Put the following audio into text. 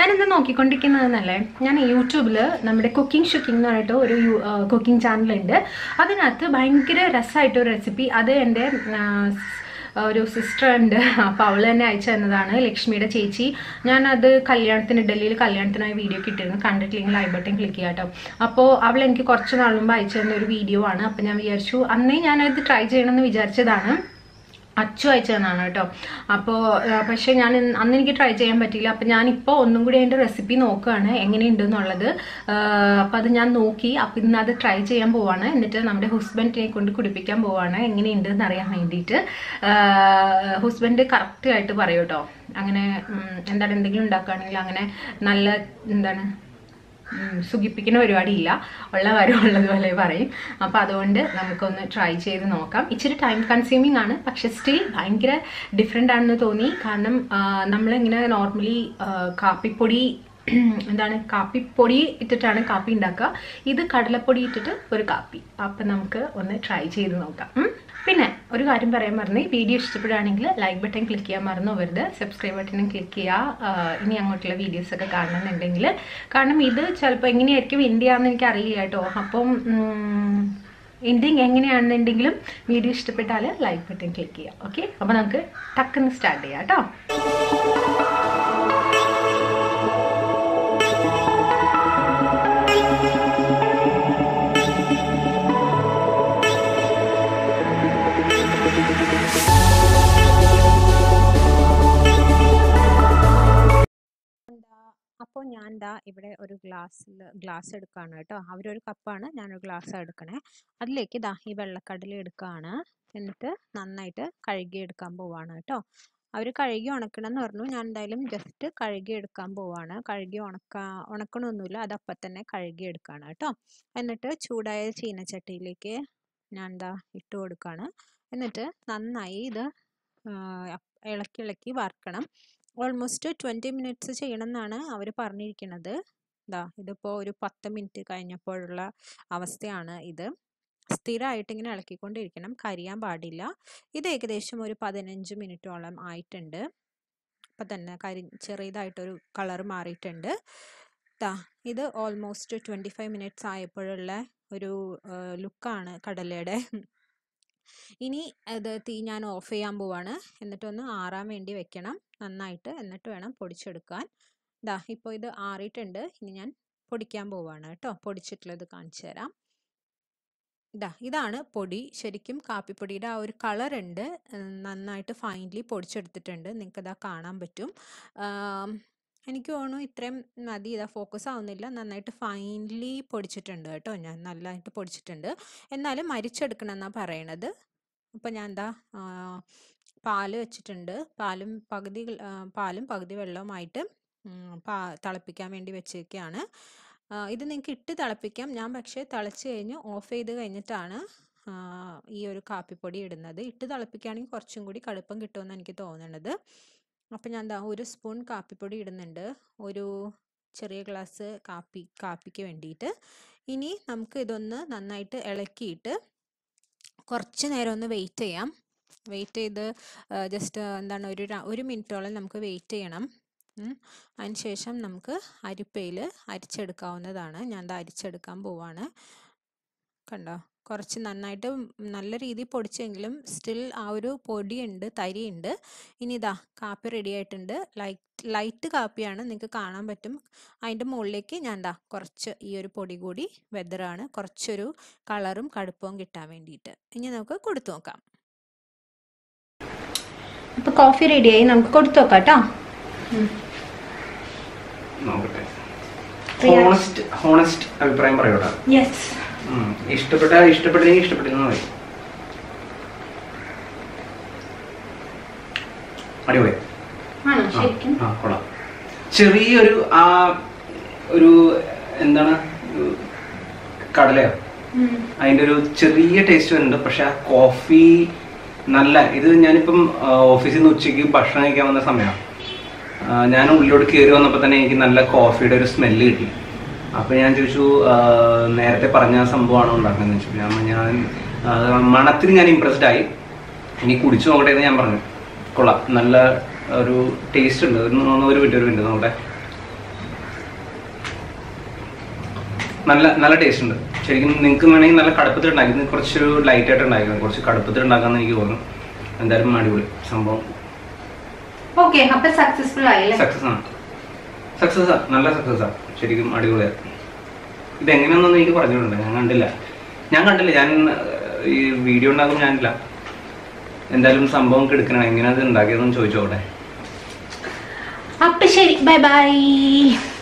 ഞാനിന്ന് നോക്കിക്കൊണ്ടിരിക്കുന്നതെന്നല്ലേ ഞാൻ യൂട്യൂബിൽ നമ്മുടെ കുക്കിംഗ് ഷുക്കിംഗ് എന്ന് പറഞ്ഞിട്ട് ഒരു കുക്കിംഗ് ചാനലുണ്ട് അതിനകത്ത് ഭയങ്കര രസമായിട്ട് ഒരു റെസിപ്പി അത് എൻ്റെ ആ, ഒരു സിസ്റ്റർ ഉണ്ട് അപ്പോൾ അവൾ തന്നെ അയച്ചു തന്നതാണ് ലക്ഷ്മിയുടെ ചേച്ചി ഞാനത് കല്യാണത്തിന് ഡൽഹിയിൽ കല്യാണത്തിനായി വീഡിയോ കിട്ടിയിരുന്നു കണ്ടിട്ടില്ലെങ്കിൽ ഐ ബട്ടൺ ക്ലിക്ക് ചെയ്യാം കേട്ടോ അപ്പോൾ അവൾ എനിക്ക് കുറച്ച് നാൾ മുമ്പ് അയച്ചു തന്ന ഒരു വീഡിയോ ആണ് അപ്പോൾ ഞാൻ വിചാരിച്ചു അന്നേ ഞാനത് ട്രൈ ചെയ്യണമെന്ന് വിചാരിച്ചതാണ് അച്ചു അയച്ചു തന്നാണ് കേട്ടോ അപ്പോൾ പക്ഷേ ഞാൻ ഇന്ന് അന്ന് എനിക്ക് ട്രൈ ചെയ്യാൻ പറ്റിയില്ല അപ്പോൾ ഞാനിപ്പോൾ ഒന്നും കൂടി അതിൻ്റെ റെസിപ്പി നോക്കുകയാണ് എങ്ങനെയുണ്ട് എന്നുള്ളത് അപ്പോൾ അത് ഞാൻ നോക്കി അപ്പോൾ ഇന്ന് അത് ട്രൈ ചെയ്യാൻ പോവാണ് എന്നിട്ട് നമ്മുടെ ഹസ്ബൻഡിനെ കൊണ്ട് കുടിപ്പിക്കാൻ പോവാണ് എങ്ങനെയുണ്ട് എന്ന് അറിയാൻ വേണ്ടിയിട്ട് ഹസ്ബൻഡ് കറക്റ്റ് ആയിട്ട് പറയും കേട്ടോ അങ്ങനെ ഉം, എന്താണ് എന്തെങ്കിലും ഉണ്ടാക്കുകയാണെങ്കിൽ അങ്ങനെ നല്ല എന്താണ് ഉം, സുഖിപ്പിക്കുന്ന പരിപാടിയില്ല ഉള്ള കാര്യം ഉള്ളതുപോലെ പറയും അപ്പോൾ അതുകൊണ്ട് നമുക്കൊന്ന് ട്രൈ ചെയ്ത് നോക്കാം ഇച്ചിരി ടൈം കൺസ്യൂമിങ് ആണ് പക്ഷെ സ്റ്റിൽ ഭയങ്കര ഡിഫറെൻ്റ് ആണെന്ന് തോന്നി കാരണം ആ, നമ്മളിങ്ങനെ നോർമലി കാപ്പിപ്പൊടി എന്താണ് കാപ്പിപ്പൊടി ഇട്ടിട്ടാണ് കാപ്പി ഉണ്ടാക്കുക ഇത് കടലപ്പൊടി ഇട്ടിട്ട് ഒരു കാപ്പി അപ്പം നമുക്ക് ഒന്ന് ട്രൈ ചെയ്ത് നോക്കാം ഉം. പിന്നെ ഒരു കാര്യം പറയാൻ മറന്നു വീഡിയോ ഇഷ്ടപ്പെടുകയാണെങ്കിൽ ലൈക്ക് ബട്ടൺ ക്ലിക്ക് ചെയ്യാൻ മറന്നു പോകരുത് സബ്സ്ക്രൈബ് ബട്ടണും ക്ലിക്ക് ചെയ്യുക ആ, ഇനി അങ്ങോട്ടുള്ള വീഡിയോസ് ഒക്കെ കാണണമെന്നുണ്ടെങ്കിൽ കാരണം ഇത് ചിലപ്പോൾ എങ്ങനെയായിരിക്കും ഇന്ത്യ എന്ന് എനിക്ക് അറിയില്ല കേട്ടോ അപ്പം ഇന്ത്യ എങ്ങനെയാണെന്നുണ്ടെങ്കിലും വീഡിയോ ഇഷ്ടപ്പെട്ടാൽ ലൈക്ക് ബട്ടൺ ക്ലിക്ക് ചെയ്യാം ഓക്കെ അപ്പോൾ നമുക്ക് ടക്കെന്ന് സ്റ്റാർട്ട് ചെയ്യാം കേട്ടോ അപ്പോൾ ഞാൻ ദാ ഇവിടെ ഒരു ഗ്ലാസ്സിൽ ഗ്ലാസ് എടുക്കുകയാണ് കേട്ടോ അവരൊരു കപ്പാണ് ഞാനൊരു ഗ്ലാസ് എടുക്കണേ അതിലേക്ക് ദാ ഈ വെള്ളക്കടല എടുക്കുകയാണ് എന്നിട്ട് നന്നായിട്ട് കഴുകി എടുക്കാൻ പോവാണ് കേട്ടോ അവർ കഴുകി ഉണക്കണം എന്ന് പറഞ്ഞു ഞാൻ എന്തായാലും ജസ്റ്റ് കഴുകി എടുക്കാൻ പോവാണ് കഴുകി ഉണക്കാ ഉണക്കണമൊന്നുമില്ല അത് അപ്പം തന്നെ കഴുകി എടുക്കുകയാണ് കേട്ടോ എന്നിട്ട് ചൂടായ ചീനച്ചട്ടിയിലേക്ക് ഞാൻ എന്താ ഇട്ട് കൊടുക്കുകയാണ് എന്നിട്ട് നന്നായി ഇത് ആ, ഇളക്കി ഇളക്കി വറുക്കണം ഓൾമോസ്റ്റ് ട്വൻറ്റി മിനിറ്റ്സ് ചെയ്യണം എന്നാണ് അവർ പറഞ്ഞിരിക്കുന്നത് ഇതാ ഇതിപ്പോൾ ഒരു പത്ത് മിനിറ്റ് കഴിഞ്ഞപ്പോഴുള്ള അവസ്ഥയാണ് ഇത് സ്ഥിരമായിട്ട് ഇങ്ങനെ ഇളക്കിക്കൊണ്ടിരിക്കണം കരിയാൻ പാടില്ല ഇത് ഏകദേശം ഒരു പതിനഞ്ച് മിനിറ്റോളം ആയിട്ടുണ്ട് അപ്പം തന്നെ കരി ചെറിയതായിട്ടൊരു കളർ മാറിയിട്ടുണ്ട് ദാ ഇത് ഓൾമോസ്റ്റ് ട്വൻറ്റി ഫൈവ് മിനിറ്റ്സ് ആയപ്പോഴുള്ള ഒരു ലുക്കാണ് കടലയുടെ ഇനി ഇത് തീ ഞാൻ ഓഫ് ചെയ്യാൻ പോവാണ് എന്നിട്ടൊന്ന് ആറാൻ വേണ്ടി വെക്കണം നന്നായിട്ട് എന്നിട്ട് വേണം പൊടിച്ചെടുക്കാൻ ദാ ഇപ്പോൾ ഇത് ആറിയിട്ടുണ്ട് ഇനി ഞാൻ പൊടിക്കാൻ പോവാണ് കേട്ടോ പൊടിച്ചിട്ടുള്ളത് കാണിച്ചു തരാം ഇതാ ഇതാണ് പൊടി ശരിക്കും കാപ്പിപ്പൊടിയുടെ ആ ഒരു കളർ ഉണ്ട് ഉം, നന്നായിട്ട് ഫൈൻലി പൊടിച്ചെടുത്തിട്ടുണ്ട് നിങ്ങൾക്ക് ഇതാ കാണാൻ പറ്റും ആം, എനിക്ക് തോന്നുന്നു ഇത്രയും മതി ഇതാ ഫോക്കസ് ആവുന്നില്ല നന്നായിട്ട് ഫൈൻലി പൊടിച്ചിട്ടുണ്ട് കേട്ടോ ഞാൻ നല്ലതായിട്ട് പൊടിച്ചിട്ടുണ്ട് എന്നാലും മരിച്ചെടുക്കണം എന്നാണ് പറയണത് അപ്പം ഞാൻ എന്താ പാല് വെച്ചിട്ടുണ്ട് പാലും പകുതി ഗ്ല- ആ, പാലും പകുതി വെള്ളവുമായിട്ട് ഉം, പാ തിളപ്പിക്കാൻ വേണ്ടി വെച്ചേക്കാണ് ആ, ഇത് നിങ്ങൾക്ക് ഇട്ട് തിളപ്പിക്കാം ഞാൻ പക്ഷേ തിളച്ച് കഴിഞ്ഞ് ഓഫ് ചെയ്ത് കഴിഞ്ഞിട്ടാണ് ആ, ഈ ഒരു കാപ്പിപ്പൊടി ഇടുന്നത് ഇട്ട് തിളപ്പിക്കുകയാണെങ്കിൽ കുറച്ചും കൂടി കടുപ്പം കിട്ടുമെന്ന് എനിക്ക് തോന്നുന്നത് അപ്പം ഞാൻ എന്താ ഒരു സ്പൂൺ കാപ്പിപ്പൊടി ഇടുന്നുണ്ട് ഒരു ചെറിയ ഗ്ലാസ് കാപ്പി കാപ്പിക്ക് വേണ്ടിയിട്ട് ഇനി നമുക്ക് ഇതൊന്ന് നന്നായിട്ട് ഇളക്കിയിട്ട് കുറച്ച് നേരം ഒന്ന് വെയിറ്റ് ചെയ്യാം വെയിറ്റ് ചെയ്ത് ജസ്റ്റ് എന്താണ് ഒരു ര- ഒരു മിനിറ്റോളം നമുക്ക് വെയിറ്റ് ചെയ്യണം ഉം. അതിന് ശേഷം നമുക്ക് അരിപ്പയിൽ അരിച്ചെടുക്കാവുന്നതാണ് ഞാൻ ദാ അരിച്ചെടുക്കാൻ പോവാണ് കണ്ടോ കുറച്ച് നന്നായിട്ട് നല്ല രീതിയിൽ പൊടിച്ചെങ്കിലും സ്റ്റിൽ ആ ഒരു പൊടിയുണ്ട് തരിയുണ്ട് ഇനി ഇതാ കാപ്പി റെഡി ആയിട്ടുണ്ട് ലൈറ്റ് ലൈറ്റ് കാപ്പിയാണ് നിങ്ങൾക്ക് കാണാൻ പറ്റും അതിൻ്റെ മുകളിലേക്ക് ഞാൻ ദാ കുറച്ച് ഈ ഒരു പൊടി കൂടി വെതറാണ് കുറച്ചൊരു കളറും കടുപ്പവും കിട്ടാൻ വേണ്ടിയിട്ട് ഇനി നമുക്ക് കൊടുത്തു നോക്കാം അപ്പോൾ കോഫി റെഡിയായി നമുക്ക് കൊടുത്തു നോക്കാം കേട്ടോ നോക്കട്ടെ Reaction. ഹോണസ്റ്റ് ഹോണസ്റ്റ് അഭിപ്രായം പറയൂടാ യെസ് ഇഷ്ടപ്പെട്ട ഇഷ്ടപ്പെട്ടില്ലെങ്കിൽ ഇഷ്ടപ്പെട്ടില്ലെന്ന് മതി അടിപൊളി ആണോ ആ, ശരിക്കും ആ കൊള്ളാം ചെറിയൊരു ആ ഒരു എന്താണ് ഒരു കടലയോ ഉം. അതിൻ്റെ ഒരു ചെറിയ ടേസ്റ്റ് വരുന്നുണ്ട് പക്ഷെ ആ കോഫി നല്ല ഇത് ഞാനിപ്പം ആ, ഓഫീസിൽ നിന്ന് ഉച്ചയ്ക്ക് ഭക്ഷണം കഴിക്കാൻ വന്ന സമയമാണ് ഞാൻ ഉള്ളിലോട്ട് കയറി വന്നപ്പോൾ തന്നെ എനിക്ക് നല്ല കോഫിയുടെ ഒരു സ്മെല്ല് കിട്ടി അപ്പോൾ ഞാൻ ചോദിച്ചു ആ, നേരത്തെ പറഞ്ഞ സംഭവമാണോ ഉണ്ടാക്കുന്നത് ചോദിച്ചു ഞാൻ ഞാൻ ആ, മണത്തിന് ഞാൻ ഇമ്പ്രസ്ഡ് ആയി ഇനി കുടിച്ചു നോക്കട്ടെ എന്ന് ഞാൻ പറഞ്ഞു കൊള്ളാം നല്ല ഒരു ടേസ്റ്റ് ഉണ്ട് ഒരു ഒരു മിനിറ്റ് ഒരു മിനിറ്റ് നോക്കട്ടെ നല്ല നല്ല ടേസ്റ്റ് ഉണ്ട് ശരിക്കും നിങ്ങൾക്ക് വേണമെങ്കിൽ നല്ല കടുപ്പത്തിൽ ഉണ്ടാക്കി ഇത് കുറച്ചൊരു ലൈറ്റ് ആയിട്ട് ഉണ്ടാക്കുന്നത് കുറച്ച് കടുപ്പത്തിൽ ഉണ്ടാക്കാന്ന് എനിക്ക് തോന്നുന്നു എന്തായാലും അടിപൊളി സംഭവം ഓക്കെ അപ്പൊ സക്സസ്ഫുൾ ആയില്ലേ സക്സസ് ആണ് സക്സസ് ആ നല്ല സക്സസ് ആ ശരിക്കും അടിപൊളിയാണ് ഇത് എങ്ങനെയാണെന്നൊന്നും എനിക്ക് പറഞ്ഞിട്ടുണ്ട് ഞാൻ കണ്ടില്ല ഞാൻ കണ്ടില്ല ഞാൻ ഏർ, ഈ വീഡിയോ ഉണ്ടാക്കും ഞാനില്ല എന്തായാലും സംഭവം എടുക്കണം എങ്ങനെയാണ് ഇത് ഉണ്ടാക്കിയതെന്ന് ചോദിച്ചോട്ടെ അപ്പൊ ശരി ബൈ ബൈ